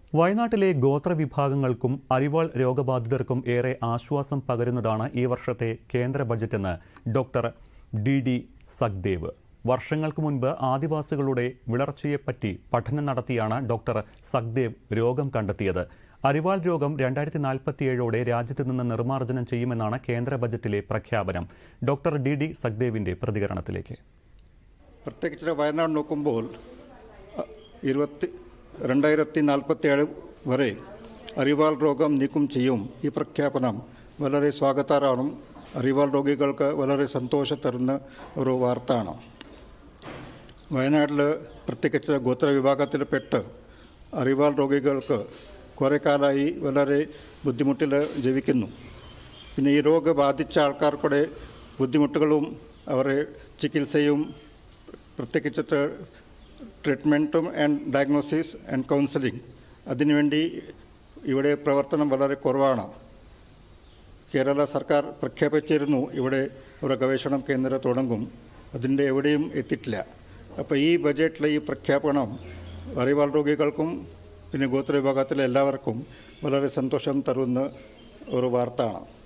വയനാട്ടിലെ ഗോത്രവിഭാഗങ്ങൾക്കും അരിവാൾ രോഗബാധിതർക്കും ഏറെ ആശ്വാസം പകരുന്നതാണ് ഈ വർഷത്തെ കേന്ദ്ര ബജറ്റെന്ന് ഡോക്ടർ ഡി ഡി സഖ്ദേവ് വർഷങ്ങൾക്ക് മുൻപ് ആദിവാസികളുടെ വിളർച്ചയെപ്പറ്റി പഠനം നടത്തിയാണ് ഡോക്ടർ സഖ്ദേവ് രോഗം കണ്ടെത്തിയത് അരിവാൾ രോഗം രണ്ടായിരത്തി നാൽപ്പത്തിയേഴോടെ രാജ്യത്ത് നിന്ന് നിർമ്മാർജ്ജനം ചെയ്യുമെന്നാണ് കേന്ദ്ര ബജറ്റിലെ പ്രഖ്യാപനം ഡോക്ടർ ഡി ഡി സഖ്ദേവിന്റെ പ്രതികരണത്തിലേക്ക് പ്രത്യേകിച്ച് വയനാട് നോക്കുമ്പോൾ അ, ഇരുപത്തി രണ്ടായിരത്തി നാൽപ്പത്തിയേഴ് വരെ അരിവാൾ രോഗം നീക്കം ചെയ്യും ഈ പ്രഖ്യാപനം വളരെ സ്വാഗതാർഹമാണ് അരിവാൾ രോഗികൾക്ക് വളരെ സന്തോഷം തരുന്ന ഒരു വാർത്തയാണ് വയനാട്ടിൽ പ്രത്യേകിച്ച് ഗോത്ര വിഭാഗത്തിൽപ്പെട്ട് അരിവാൾ രോഗികൾക്ക് കുറേ കാലമായി വളരെ ബുദ്ധിമുട്ടിൽ ജീവിക്കുന്നു പിന്നെ ഈ രോഗം ബാധിച്ച ആൾക്കാർക്കൂടെ ബുദ്ധിമുട്ടുകളും അവരെ ചികിത്സയും പ്രത്യേകിച്ച് ട്രീറ്റ്മെൻറ്റും ആൻഡ് ഡയഗ്നോസിസ് ആൻഡ് കൗൺസിലിംഗ് അതിനുവേണ്ടി ഇവിടെ പ്രവർത്തനം വളരെ കുറവാണ് കേരള സർക്കാർ പ്രഖ്യാപിച്ചിരുന്നു ഇവിടെ ഒരു ഗവേഷണം കേന്ദ്രം തുടങ്ങും അതിൻ്റെ എവിടെയും എത്തിയിട്ടില്ല അപ്പോൾ ഈ ബജറ്റിലെ ഈ പ്രഖ്യാപനം അറിവാൾ രോഗികൾക്കും പിന്നെ ഗോത്ര വിഭാഗത്തിലെ എല്ലാവർക്കും വളരെ സന്തോഷം തരുന്ന ഒരു വാർത്തയാണ്